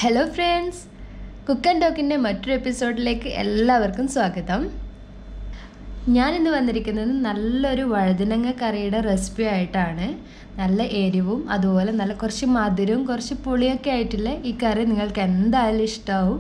hello friends cook and ടോക്കിൻ്റെ മറ്റൊരു എപ്പിസോഡിലേക്ക് എല്ലാവർക്കും സ്വാഗതം ഞാനിന്ന് വന്നിരിക്കുന്നത് നല്ലൊരു വഴുതനങ്ങ കറിയുടെ റെസിപ്പി ആയിട്ടാണ് നല്ല എരിവും അതുപോലെ നല്ല കുറച്ച് മധുരവും കുറച്ച് പുളിയൊക്കെ ആയിട്ടുള്ള ഈ കറി നിങ്ങൾക്ക് എന്തായാലും ഇഷ്ടമാവും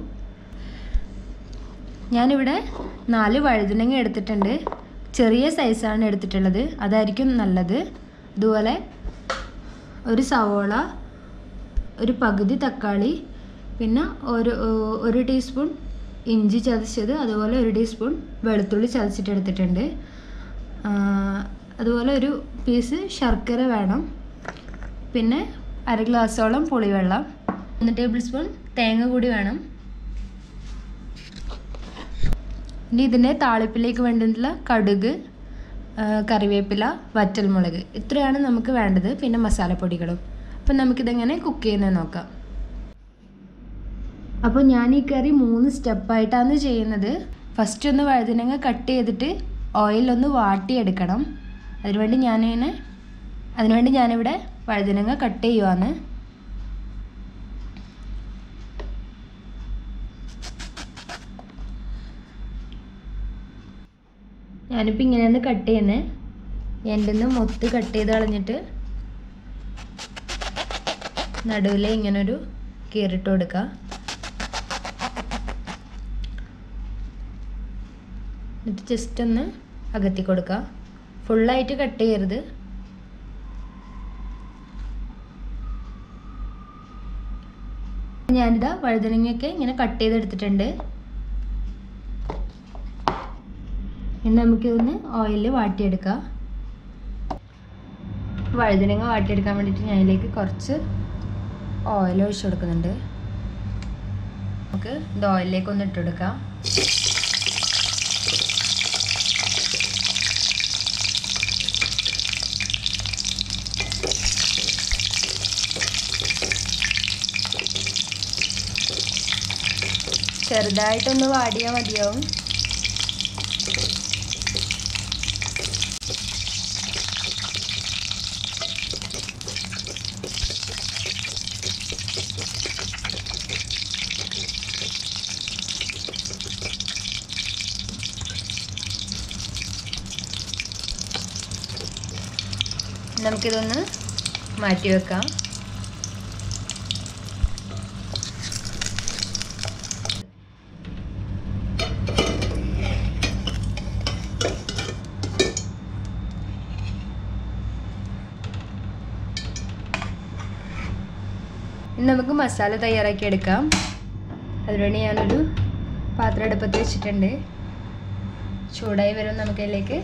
ഞാനിവിടെ നാല് വഴുതനങ്ങ എടുത്തിട്ടുണ്ട് ചെറിയ സൈസാണ് എടുത്തിട്ടുള്ളത് അതായിരിക്കും നല്ലത് അതുപോലെ ഒരു സവോള ഒരു പകുതി തക്കാളി പിന്നെ ഒരു ഒരു ടീസ്പൂൺ ഇഞ്ചി ചതച്ചത് അതുപോലെ ഒരു ടീസ്പൂൺ വെളുത്തുള്ളി ചതച്ചിട്ട് എടുത്തിട്ടുണ്ട് ആ, അതുപോലെ ഒരു പീസ് ശർക്കര വേണം പിന്നെ അര ഗ്ലാസ്സോളം പുളിവെള്ളം ഒന്ന് ടേബിൾ സ്പൂൺ തേങ്ങ കൂടി വേണം ഇനി ഇതിൻ്റെ താളിപ്പിലേക്ക് വേണ്ടിയിട്ടുള്ള കടുക് ആ, കറിവേപ്പില വറ്റൽമുളക് ഇത്രയാണ് നമുക്ക് വേണ്ടത് പിന്നെ മസാലപ്പൊടികളും അപ്പം നമുക്കിതെങ്ങനെ കുക്ക് ചെയ്യുന്നത് നോക്കാം അപ്പോൾ ഞാൻ ഈ കറി മൂന്ന് സ്റ്റെപ്പായിട്ടാണ് ചെയ്യുന്നത് ഫസ്റ്റ് ഒന്ന് വഴുതനങ്ങ കട്ട് ചെയ്തിട്ട് ഓയിലൊന്ന് വാട്ടിയെടുക്കണം അതിനുവേണ്ടി ഞാനിങ്ങനെ അതിനുവേണ്ടി ഞാനിവിടെ വഴുതനങ്ങ കട്ട് ചെയ്യുവാണ് ഞാനിപ്പോൾ ഇങ്ങനെയാണ് കട്ട് ചെയ്യുന്നത് എൻ്റെ നിന്ന് മൊത്ത് കട്ട് ചെയ്ത് കളഞ്ഞിട്ട് നടുവിൽ ഇങ്ങനൊരു കീറിട്ട് കൊടുക്കുക എന്നിട്ട് ജസ്റ്റ് ഒന്ന് അകത്തി കൊടുക്കുക ഫുള്ളായിട്ട് കട്ട് ചെയ്യരുത് ഞാനിതാ വഴുതനങ്ങയൊക്കെ ഇങ്ങനെ കട്ട് ചെയ്തെടുത്തിട്ടുണ്ട് ഇനി നമുക്കിതൊന്ന് ഓയിലിൽ വാട്ടിയെടുക്കാം വഴുതനങ്ങ വാട്ടിയെടുക്കാൻ വേണ്ടിയിട്ട് ഞാൻ ഇതിലേക്ക് കുറച്ച് ഓയിൽ ഒഴിച്ചു കൊടുക്കുന്നുണ്ട് നമുക്ക് ഇത് ഓയിലിലേക്ക് ഒന്ന് ഇട്ട് കൊടുക്കാം ചെറുതായിട്ടൊന്ന് വാടിയാൽ മതിയാവും നമുക്കിതൊന്ന് മാറ്റി വെക്കാം ഇനി നമുക്ക് മസാല തയ്യാറാക്കി എടുക്കാം അതിനുവേണ്ടി ഞാനൊരു പാത്രം അടുപ്പത്ത് വെച്ചിട്ടുണ്ട് ചൂടായി വരും നമുക്ക് അതിലേക്ക്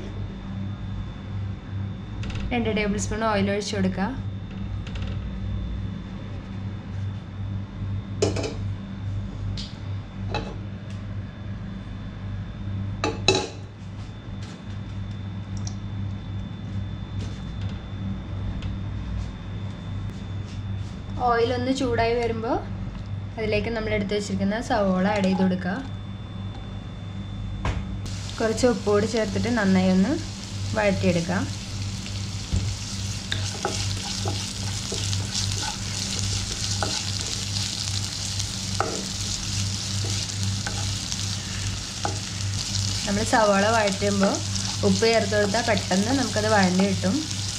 രണ്ട് ടേബിൾ സ്പൂൺ ഓയിൽ ഒഴിച്ച് കൊടുക്കുക ഓയിൽ ഒന്ന് ചൂടായി വരുമ്പോൾ അതിലേക്ക് നമ്മൾ എടുത്ത് വെച്ചിരിക്കുന്ന സവോള ആഡ് ചെയ്ത് കൊടുക്കുക കുറച്ച് ഉപ്പ് കൂടി ചേർത്തിട്ട് നന്നായി ഒന്ന് വഴറ്റിയെടുക്കാം നമ്മൾ സവാള വഴറ്റുമ്പോൾ ഉപ്പ് ചേർത്ത് കൊടുത്താൽ പെട്ടെന്ന് നമുക്കത് വഴണ്ടി കിട്ടും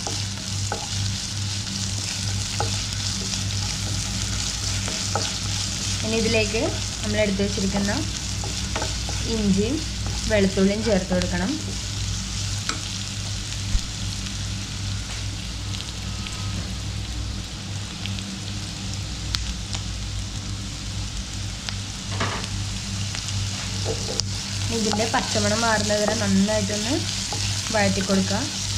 ഇനി ഇതിലേക്ക് നമ്മൾ എടുത്തു വെച്ചിരിക്കുന്ന ഇഞ്ചിയും വെളുത്തുള്ളിയും ചേർത്ത് കൊടുക്കണം ഇതിൻ്റെ പച്ചമണം മാറുന്നത് വരെ നന്നായിട്ടൊന്ന് വഴറ്റി കൊടുക്കുക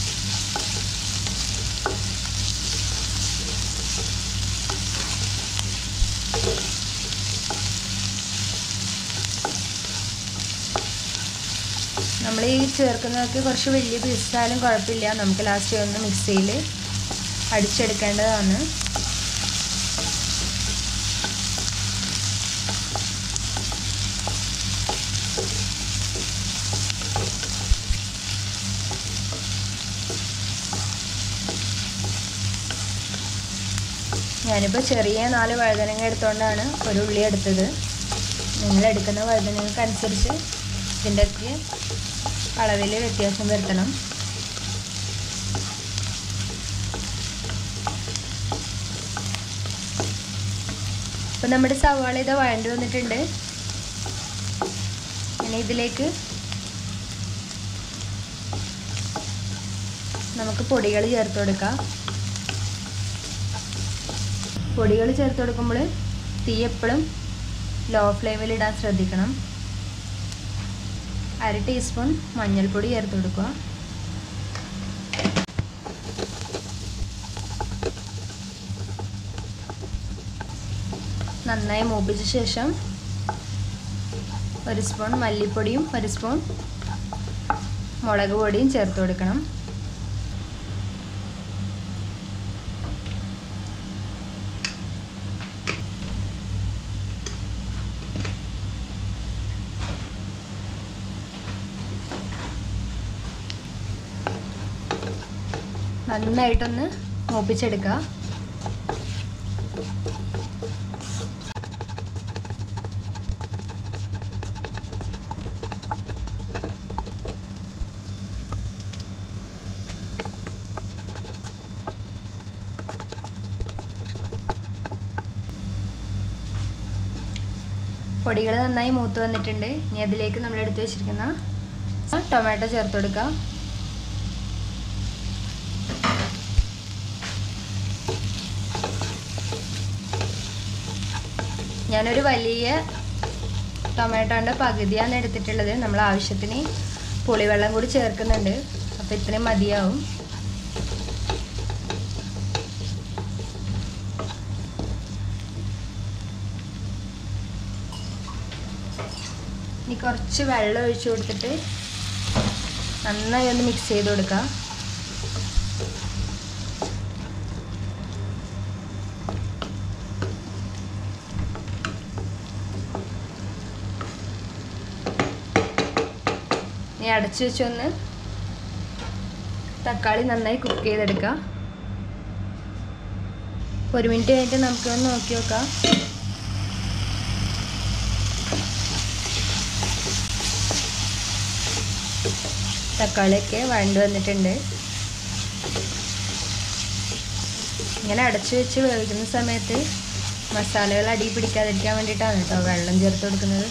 നമ്മൾ ഈ ചേർക്കുന്നതൊക്കെ കുറച്ച് വലിയ പീസായാലും കുഴപ്പമില്ല നമുക്ക് ലാസ്റ്റ് ഒന്ന് മിക്സിയിൽ അടിച്ചെടുക്കേണ്ടതാണ് ഞാനിപ്പോൾ ചെറിയ നാല് വഴുതനങ്ങ എടുത്തുകൊണ്ടാണ് ഒരു ഉള്ളി എടുത്തത് നിങ്ങൾ എടുക്കുന്ന വഴുതനങ്ങൾക്ക് അനുസരിച്ച് ഇതിൻ്റെയൊക്കെ അളവിൽ വ്യത്യാസം വരുത്തണം ഇപ്പം നമ്മുടെ സവാള ഇത് വഴണ്ടി വന്നിട്ടുണ്ട് ഇനി ഇതിലേക്ക് നമുക്ക് പൊടികൾ ചേർത്ത് കൊടുക്കാം പൊടികൾ ചേർത്ത് കൊടുക്കുമ്പോൾ തീ എപ്പോഴും ലോ ഫ്ലെയിമിൽ ഇടാൻ ശ്രദ്ധിക്കണം അര ടീസ്പൂൺ മഞ്ഞൾപ്പൊടി ചേർത്ത് കൊടുക്കുക നന്നായി മൂപ്പിച്ച ശേഷം ഒരു സ്പൂൺ മല്ലിപ്പൊടിയും ഒരു സ്പൂൺ മുളക് പൊടിയും ചേർത്ത് കൊടുക്കണം നന്നായിട്ടൊന്ന് മൂപ്പിച്ചെടുക്കുക പൊടികൾ നന്നായി മൂത്ത് വന്നിട്ടുണ്ട് ഇനി അതിലേക്ക് നമ്മൾ എടുത്ത് വെച്ചിരിക്കുന്ന ടൊമാറ്റോ ചേർത്ത് കൊടുക്കുക ഞാനൊരു വലിയ ടൊമാറ്റോൻ്റെ പകുതിയാണ് എടുത്തിട്ടുള്ളത് നമ്മൾ ആവശ്യത്തിന് പുളിവെള്ളം കൂടി ചേർക്കുന്നുണ്ട് അപ്പോൾ ഇത്രയും മതിയാവും ഇനി കുറച്ച് വെള്ളം ഒഴിച്ചു കൊടുത്തിട്ട് നന്നായി ഒന്ന് മിക്സ് ചെയ്ത് കൊടുക്കുക ഇനി അടച്ചു വെച്ചൊന്ന് തക്കാളി നന്നായി കുക്ക് ചെയ്തെടുക്കുക ഒരു മിനിറ്റ് കഴിഞ്ഞിട്ട് നമുക്കൊന്ന് നോക്കി നോക്കാം തക്കാളിയൊക്കെ വഴണ്ട് വന്നിട്ടുണ്ട് ഇങ്ങനെ അടച്ചു വെച്ച് വേവിക്കുന്ന സമയത്ത് മസാലകൾ അടി പിടിക്കാതിരിക്കാൻ വേണ്ടിയിട്ടാണ് കേട്ടോ വെള്ളം ചേർത്ത് കൊടുക്കുന്നത്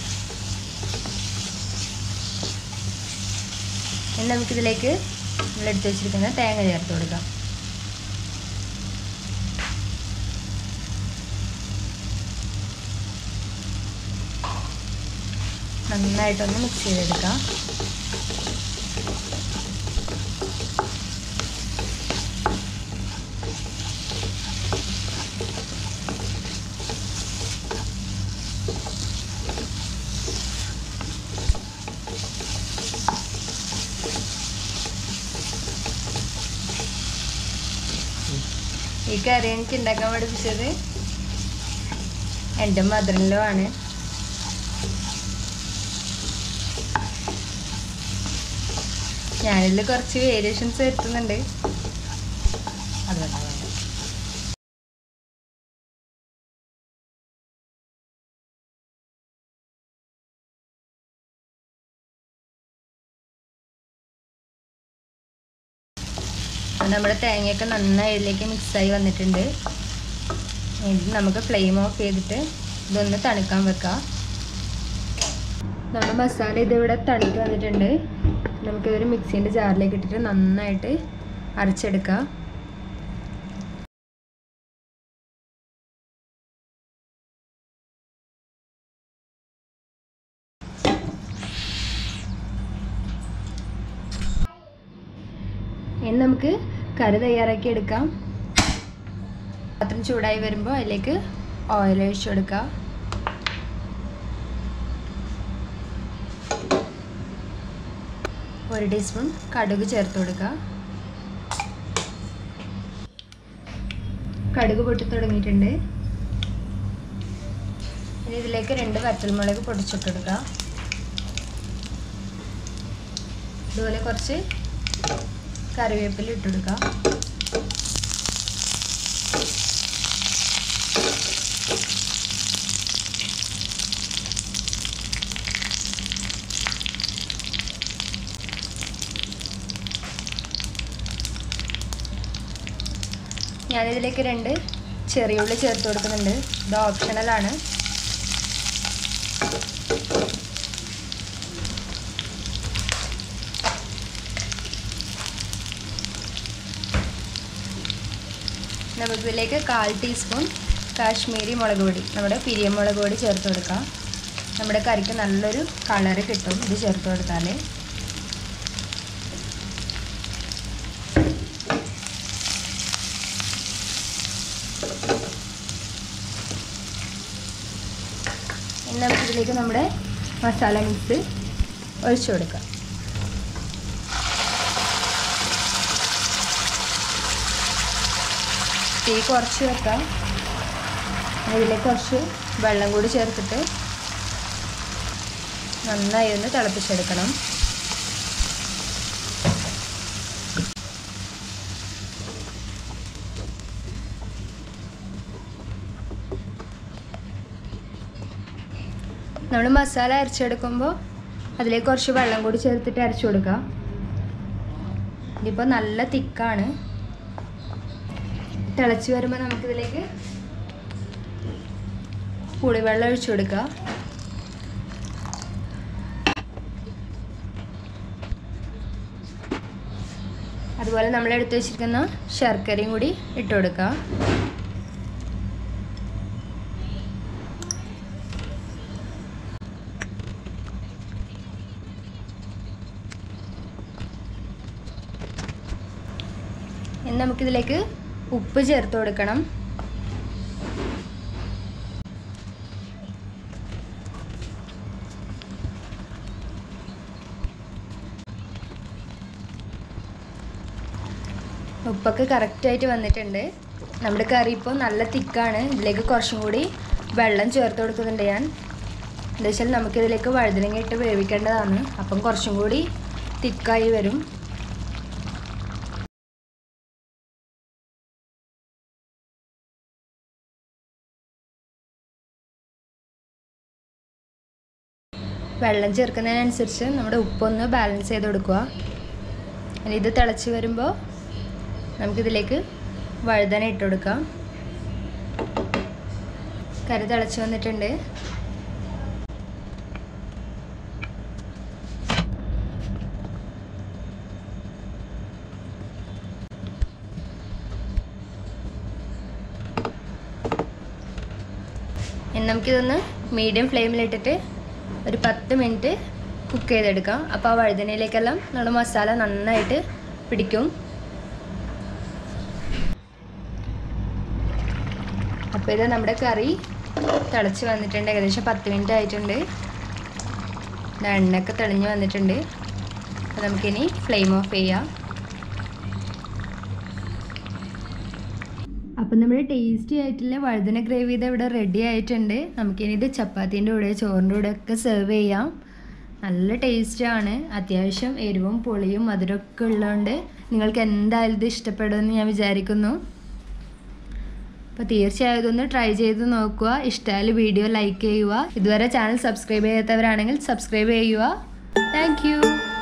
ഇനി നമുക്കിതിലേക്ക് നമ്മൾ എടുത്ത് വെച്ചിരിക്കുന്ന തേങ്ങ ചേർത്ത് കൊടുക്കാം നന്നായിട്ടൊന്ന് മിക്സ് ചെയ്തെടുക്കാം ഈ കറി എനിക്ക് ഉണ്ടാക്കാൻ പഠിപ്പിച്ചത് എൻ്റെ മദറിലോ ആണ് ഞാനിതിൽ കുറച്ച് വേരിയേഷൻസ് വരുത്തുന്നുണ്ട് അതുകൊണ്ടാണ് നമ്മുടെ തേങ്ങയൊക്കെ നന്നായി ഇതിലേക്ക് മിക്സായി വന്നിട്ടുണ്ട് ഇത് നമുക്ക് ഫ്ലെയിം ഓഫ് ചെയ്തിട്ട് ഇതൊന്ന് തണുക്കാൻ വെക്കാം നമ്മുടെ മസാല ഇതിവിടെ തണുത്ത് വന്നിട്ടുണ്ട് നമുക്കിതൊരു മിക്സീൻ്റെ ജാറിലേക്ക് ഇട്ടിട്ട് നന്നായിട്ട് അരച്ചെടുക്കാം ഇനി നമുക്ക് കറി തയ്യാറാക്കി എടുക്കാം പാത്രം ചൂടായി വരുമ്പോൾ അതിലേക്ക് ഓയിൽ ഒഴിച്ചു കൊടുക്കാം ഒരു ടീസ്പൂൺ കടുക് ചേർത്ത് കൊടുക്കുക കടുക് പൊട്ടി തുടങ്ങിയിട്ടുണ്ട് ഇനി ഇതിലേക്ക് രണ്ട് വറ്റൽമുളക് പൊടിച്ചിട്ട് കൊടുക്കുക ഇതുപോലെ കുറച്ച് കറിവേപ്പില ഇട്ട് കൊടുക്കുക ഞാനിതിലേക്ക് രണ്ട് ചെറിയ ഉള്ളി ചേർത്ത് കൊടുക്കുന്നുണ്ട് ഇത് ഓപ്ഷണലാണ് നമുക്കിതിലേക്ക് കാൽ ടീസ്പൂൺ കാശ്മീരി മുളക് പൊടി നമ്മുടെ പിരിയം മുളക് പൊടി ചേർത്ത് കൊടുക്കാം നമ്മുടെ കറിക്ക് നല്ലൊരു കളറ് കിട്ടും ഇത് ചേർത്ത് കൊടുത്താൽ ഇനി നമുക്കിതിലേക്ക് നമ്മുടെ മസാല മിക്സ് ഒഴിച്ചു കൊടുക്കാം തീ കുറച്ച് വെക്കാം അതിലേക്ക് കുറച്ച് വെള്ളം കൂടി ചേർത്തിട്ട് നന്നായി ഒന്ന് തിളപ്പിച്ചെടുക്കണം നമ്മൾ മസാല അരച്ചെടുക്കുമ്പോൾ അതിലേക്ക് കുറച്ച് വെള്ളം കൂടി ചേർത്തിട്ട് അരച്ചു കൊടുക്കുക ഇതിപ്പോൾ നല്ല തിക്കാണ് തിളച്ച് വരുമ്പോൾ നമുക്കിതിലേക്ക് പുളിവെള്ളം ഒഴിച്ചു കൊടുക്കുക അതുപോലെ നമ്മൾ എടുത്ത് വെച്ചിരിക്കുന്ന ശർക്കരയും കൂടി ഇട്ട് കൊടുക്കുക ഇനി നമുക്കിതിലേക്ക് ഉപ്പ് ചേർത്ത് കൊടുക്കണം ഉപ്പൊക്കെ കറക്റ്റായിട്ട് വന്നിട്ടുണ്ട് നമ്മുടെ കറി ഇപ്പോൾ നല്ല തിക്കാണ് ഇതിലേക്ക് കുറച്ചും കൂടി വെള്ളം ചേർത്ത് കൊടുക്കുന്നുണ്ട് ഞാൻ എന്താ വെച്ചാൽ നമുക്കിതിലേക്ക് വഴുതനങ്ങ ഇട്ട് വേവിക്കേണ്ടതാണ് അപ്പം കുറച്ചും കൂടി തിക്കായി വരും വെള്ളം ചേർക്കുന്നതിനനുസരിച്ച് നമ്മുടെ ഉപ്പൊന്ന് ബാലൻസ് ചെയ്ത് കൊടുക്കുക ഇനി ഇത് തിളച്ച് വരുമ്പോൾ നമുക്കിതിലേക്ക് വഴുതന ഇട്ട് കൊടുക്കാം കറി തിളച്ച് വന്നിട്ടുണ്ട് ഇനി നമുക്കിതൊന്ന് മീഡിയം ഫ്ലെയിമിലിട്ടിട്ട് ഒരു പത്ത് മിനിറ്റ് കുക്ക് ചെയ്തെടുക്കാം അപ്പോൾ ആ വഴുതനയിലേക്കെല്ലാം നമ്മുടെ മസാല നന്നായിട്ട് പിടിക്കും അപ്പോൾ ഇത് നമ്മുടെ കറി തിളച്ച് വന്നിട്ടുണ്ട് ഏകദേശം പത്ത് മിനിറ്റ് ആയിട്ടുണ്ട് ഇത് എണ്ണയൊക്കെ തെളിഞ്ഞ് വന്നിട്ടുണ്ട് അപ്പോൾ നമുക്കിനി ഫ്ലെയിം ഓഫ് ചെയ്യാം അപ്പം നമ്മുടെ ടേസ്റ്റി ആയിട്ടുള്ള വഴുതന ഗ്രേവി ഇത് ഇവിടെ റെഡി ആയിട്ടുണ്ട് നമുക്കിനി ഇത് ചപ്പാത്തീൻ്റെ കൂടെ ചോറിൻ്റെ കൂടെ ഒക്കെ സെർവ് ചെയ്യാം നല്ല ടേസ്റ്റാണ് അത്യാവശ്യം എരിവും പുളിയും മധുരമൊക്കെ ഉള്ളതുകൊണ്ട് നിങ്ങൾക്ക് എന്തായാലും ഇത് ഇഷ്ടപ്പെടുമെന്ന് ഞാൻ വിചാരിക്കുന്നു അപ്പോൾ തീർച്ചയായും ഇതൊന്ന് ട്രൈ ചെയ്ത് നോക്കുക ഇഷ്ടമായാൽ വീഡിയോ ലൈക്ക് ചെയ്യുക ഇതുവരെ ചാനൽ സബ്സ്ക്രൈബ് ചെയ്യാത്തവരാണെങ്കിൽ സബ്സ്ക്രൈബ് ചെയ്യുക താങ്ക്